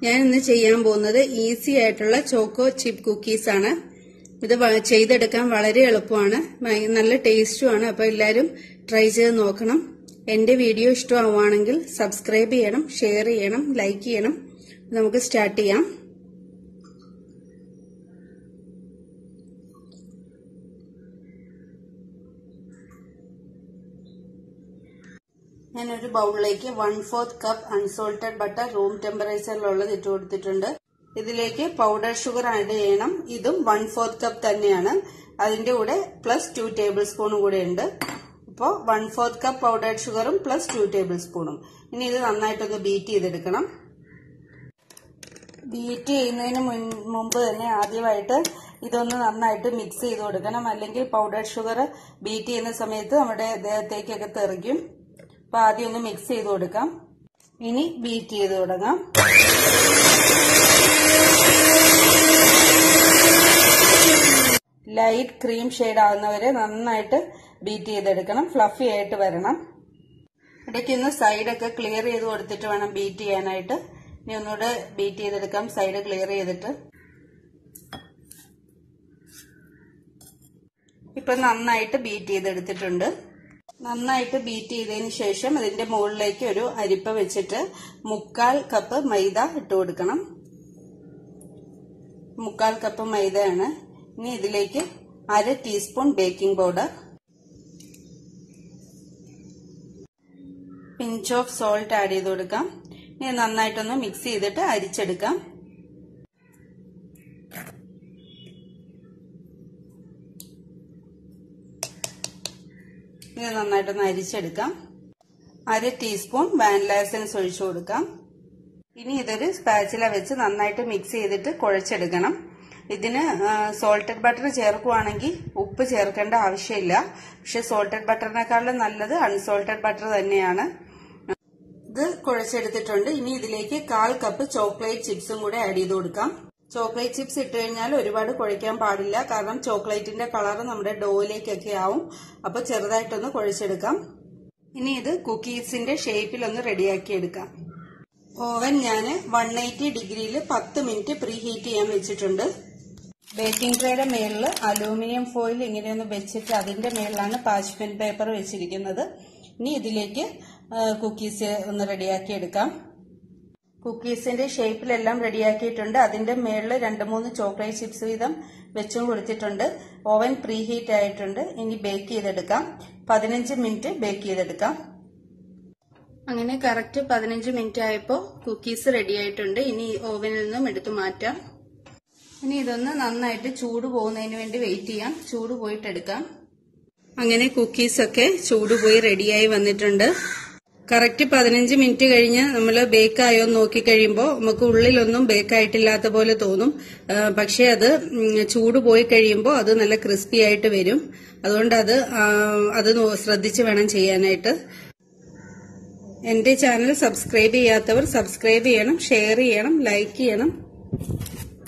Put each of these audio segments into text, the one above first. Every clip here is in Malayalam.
ഞാൻ ഇന്ന് ചെയ്യാൻ പോകുന്നത് ഈസി ആയിട്ടുള്ള ചോക്കോ ചിപ്പ് കുക്കീസ് ആണ് ഇത് വ- ചെയ്തെടുക്കാൻ വളരെ എളുപ്പമാണ് ഭയ- നല്ല ടേസ്റ്റുമാണ് അപ്പൊ എല്ലാവരും ട്രൈ ചെയ്ത് നോക്കണം എന്റെ വീഡിയോ ഇഷ്ടമാവുകയാണെങ്കിൽ സബ്സ്ക്രൈബ് ചെയ്യണം ഷെയർ ചെയ്യണം ലൈക്ക് ചെയ്യണം നമുക്ക് സ്റ്റാർട്ട് ചെയ്യാം ഞാൻ ഒരു ബൗളിലേക്ക് one fourth cup unsalted butter room ടെമ്പറേച്ചറിലുള്ളത് ഇട്ട് കൊടുത്തിട്ടുണ്ട് ഇതിലേക്ക് പൗഡർ ഷുഗർ ആഡ് ചെയ്യണം ഇതും വൺ ഫോർത്ത് കപ്പ് തന്നെയാണ് അതിന്റെ കൂടെ പ്ലസ് ടു ടേബിൾ സ്പൂണും കൂടെ ഉണ്ട് അപ്പോൾ വൺ ഫോർത്ത് കപ്പ് പൗഡർഡ് ഷുഗറും പ്ലസ് ടു ടേബിൾ സ്പൂണും ഇനി ഇത് നന്നായിട്ടൊന്ന് ബീറ്റ് ചെയ്തെടുക്കണം ബീറ്റ് ചെയ്യുന്നതിന് മുൻ- മുമ്പ് തന്നെ ആദ്യമായിട്ട് ഇതൊന്ന് നന്നായിട്ട് മിക്സ് ചെയ്ത് കൊടുക്കണം അല്ലെങ്കിൽ പൗഡർ ഷുഗർ ബീറ്റ് ചെയ്യുന്ന സമയത്ത് നമ്മുടെ ദേഹത്തേക്കൊക്കെ തെറിക്കും അപ്പൊ ആദ്യം ഒന്ന് മിക്സ് ചെയ്ത് കൊടുക്കാം ഇനി ബീറ്റ് ചെയ്ത് തുടങ്ങാം ലൈറ്റ് ക്രീം ഷെയ്ഡ് ആവുന്നവരെ നന്നായിട്ട് ബീറ്റ് ചെയ്തെടുക്കണം ഫ്ലഫി ആയിട്ട് വരണം ഇടയ്ക്ക് ഒന്ന് സൈഡൊക്കെ ക്ലിയർ ചെയ്ത് കൊടുത്തിട്ട് വേണം ബീറ്റ് ചെയ്യാനായിട്ട് ഇനി ഒന്നുകൂടെ ബീറ്റ് ചെയ്തെടുക്കാം സൈഡ് ക്ലിയർ ചെയ്തിട്ട് ഇപ്പൊ നന്നായിട്ട് ബീറ്റ് ചെയ്തെടുത്തിട്ടുണ്ട് നന്നായിട്ട് ബീറ്റ് ചെയ്തതിന് ശേഷം അതിന്റെ മുകളിലേക്ക് ഒരു അരിപ്പ വെച്ചിട്ട് മുക്കാൽ കപ്പ് മൈദ ഇട്ട് കൊടുക്കണം മുക്കാൽ കപ്പ് മൈദയാണ് ഇനി ഇതിലേക്ക് അര teaspoon baking powder pinch of salt add ചെയ്ത് കൊടുക്കാം ഇനി നന്നായിട്ടൊന്ന് മിക്സ് ചെയ്തിട്ട് അരിച്ചെടുക്കാം ഇത് നന്നായിട്ടൊന്ന് അരിച്ചെടുക്കാം അര ടീസ്പൂൺ വാനില എസൻസ് ഒഴിച്ചു കൊടുക്കാം ഇനി ഇതൊരു സ്പാച്ചില വെച്ച് നന്നായിട്ട് മിക്സ് ചെയ്തിട്ട് കുഴച്ചെടുക്കണം ഇതിന് സോൾട്ടഡ് ബട്ടർ ചേർക്കുവാണെങ്കിൽ ഉപ്പ് ചേർക്കേണ്ട ആവശ്യമില്ല പക്ഷെ സോൾട്ടഡ് ബട്ടറിനേക്കാളും നല്ലത് അൺസോൾട്ടഡ് ബട്ടർ തന്നെയാണ് ഇത് കുഴച്ചെടുത്തിട്ടുണ്ട് ഇനി ഇതിലേക്ക് കാൽ കപ്പ് ചോക്ലേറ്റ് ചിപ്സും കൂടെ ആഡ് ചെയ്ത് കൊടുക്കാം ചോക്ലേറ്റ് ചിപ്സ് ഇട്ട് കഴിഞ്ഞാൽ ഒരുപാട് കുഴയ്ക്കാൻ പാടില്ല കാരണം ചോക്ലേറ്റിന്റെ കളർ നമ്മുടെ ഡോയിലേക്കൊക്കെ ആവും അപ്പൊ ചെറുതായിട്ടൊന്ന് കുഴച്ചെടുക്കാം ഇനി ഇത് കുക്കീസിന്റെ ഷേപ്പിൽ ഒന്ന് റെഡിയാക്കി എടുക്കാം ഓവൻ ഞാൻ വൺ എയ്റ്റി ഡിഗ്രിയിൽ പത്ത് മിനിറ്റ് പ്രീ ഹീറ്റ് ചെയ്യാൻ വെച്ചിട്ടുണ്ട് ബേക്കിംഗ് ട്രേയുടെ മേളിൽ അലൂമിനിയം ഫോയിൽ ഇങ്ങനെയൊന്ന് വെച്ചിട്ട് അതിന്റെ മേളിലാണ് പാച്ച്മെൻ പേപ്പർ വെച്ചിരിക്കുന്നത് ഇനി ഇതിലേക്ക് കുക്കീസ് ഒന്ന് റെഡിയാക്കി എടുക്കാം കുക്കീസിന്റെ ഷേപ്പിലെല്ലാം റെഡിയാക്കിയിട്ടുണ്ട് അതിന്റെ മേളിൽ രണ്ട് മൂന്ന് ചോക്ലേറ്റ് ചിപ്സ് വീതം വെച്ചും കൊടുത്തിട്ടുണ്ട് ഓവൻ പ്രീ ഹീറ്റ് ആയിട്ടുണ്ട് ഇനി ബേക്ക് ചെയ്തെടുക്കാം പതിനഞ്ച് മിനിറ്റ് ബേക്ക് ചെയ്തെടുക്കാം അങ്ങനെ കറക്റ്റ് പതിനഞ്ച് മിനിറ്റ് ആയപ്പോൾ കുക്കീസ് റെഡി ആയിട്ടുണ്ട് ഇനി ഓവനിൽ നിന്നും എടുത്തു മാറ്റാം ഇനി ഇതൊന്ന് നന്നായിട്ട് ചൂട് പോകുന്നതിന് വേണ്ടി വെയിറ്റ് ചെയ്യാം ചൂട് പോയിട്ട് എടുക്കാം അങ്ങനെ കുക്കീസ് ഒക്കെ ചൂട് പോയി റെഡിയായി വന്നിട്ടുണ്ട് കറക്റ്റ് പതിനഞ്ച് മിനിറ്റ് കഴിഞ്ഞ് നമ്മൾ ബേക്ക് ആയോ എന്ന് നോക്കിക്കഴിയുമ്പോൾ നമുക്ക് ഉള്ളിലൊന്നും ബേക്ക് ആയിട്ടില്ലാത്ത പോലെ തോന്നും ആ, പക്ഷേ അത് ഉം, ചൂട് പോയി കഴിയുമ്പോൾ അത് നല്ല ക്രിസ്പി ആയിട്ട് വരും അതുകൊണ്ട് അത് ആ, അത് നോ- ശ്രദ്ധിച്ച് വേണം ചെയ്യാനായിട്ട് എന്റെ ചാനൽ സബ്സ്ക്രൈബ് ചെയ്യാത്തവർ സബ്സ്ക്രൈബ് ചെയ്യണം ഷെയർ ചെയ്യണം ലൈക്ക് ചെയ്യണം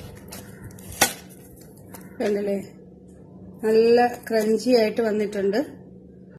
കണ്ടല്ലേ നല്ല ക്രഞ്ചി ആയിട്ട് വന്നിട്ടുണ്ട്